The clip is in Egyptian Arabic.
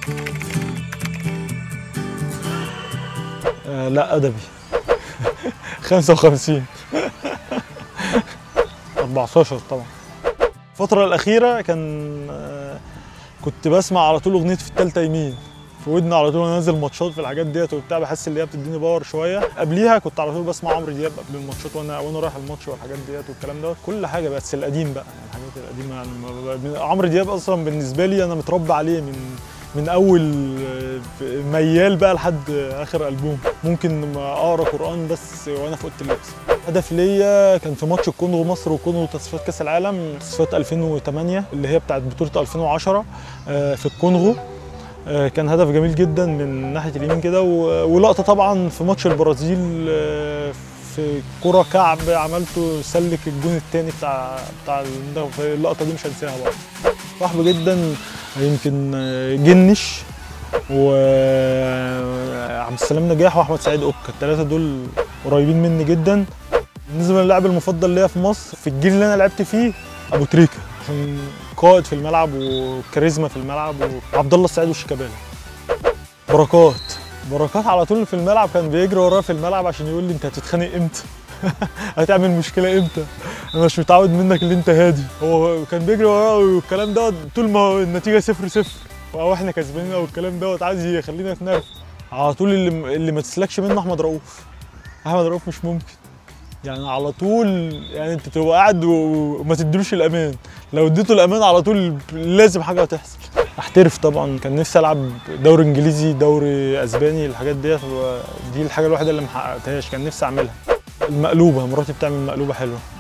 آه لا ادبي 55 14 طبعا الفترة الأخيرة كان آه، كنت بسمع على طول أغنية في التالتة يمين في ودني على طول وانا نازل ماتشات في الحاجات ديت وبتاع بحس ان هي بتديني باور شويه قبليها كنت على طول بسمع عمرو دياب قبل الماتشات وانا وانا رايح الماتش والحاجات ديت والكلام دوت كل حاجه بس القديم بقى يعني الحاجات القديمه يعني ما- عمرو دياب اصلا بالنسبه لي انا متربى عليه من من اول آه، ميال بقى لحد اخر البوم ممكن ما اقرا قران بس وانا في اوضه اللبس هدف ليا كان في ماتش الكونغو مصر والكونغو تصفيات كاس العالم تصفيات 2008 اللي هي بتاعت بطوله 2010 آه، في الكونغو آه، كان هدف جميل جدا من ناحيه اليمين كده و- ولقطه طبعا في ماتش البرازيل آه، في كرة كعب عملته سلك الجون الثاني بتاع بتاع المنتخب اللقطه دي مش هنساها برضه صاحبي جدا يمكن آه، جنش وعبد السلام نجاح واحمد سعيد اوكا الثلاثه دول قريبين مني جدا بالنسبه للاعب المفضل ليا في مصر في الجيل اللي انا لعبت فيه ابو تريكه عشان قائد في الملعب وكاريزما في الملعب وعبد الله السعيد والشيكابالا بركات بركات على طول في الملعب كان بيجري ورايا في الملعب عشان يقول لي انت هتتخانق امتى هتعمل مشكله امتى انا مش متعود منك اللي انت هادي هو كان بيجري ورايا والكلام دوت طول ما النتيجه صفر صفر او احنا كسبانين او الكلام دوت عايز يخلينا نتنرف على طول اللي اللي ما تسلكش منه احمد رؤوف احمد رؤوف مش ممكن يعني على طول يعني انت تبقى قاعد و- وما تديلوش الامان لو اديته الامان على طول لازم حاجه هتحصل احترف طبعا كان نفسي العب دوري انجليزي دوري اسباني الحاجات ديت دي الحاجه الوحيده اللي ما حققتهاش كان نفسي اعملها المقلوبه مراتي بتعمل مقلوبه حلوه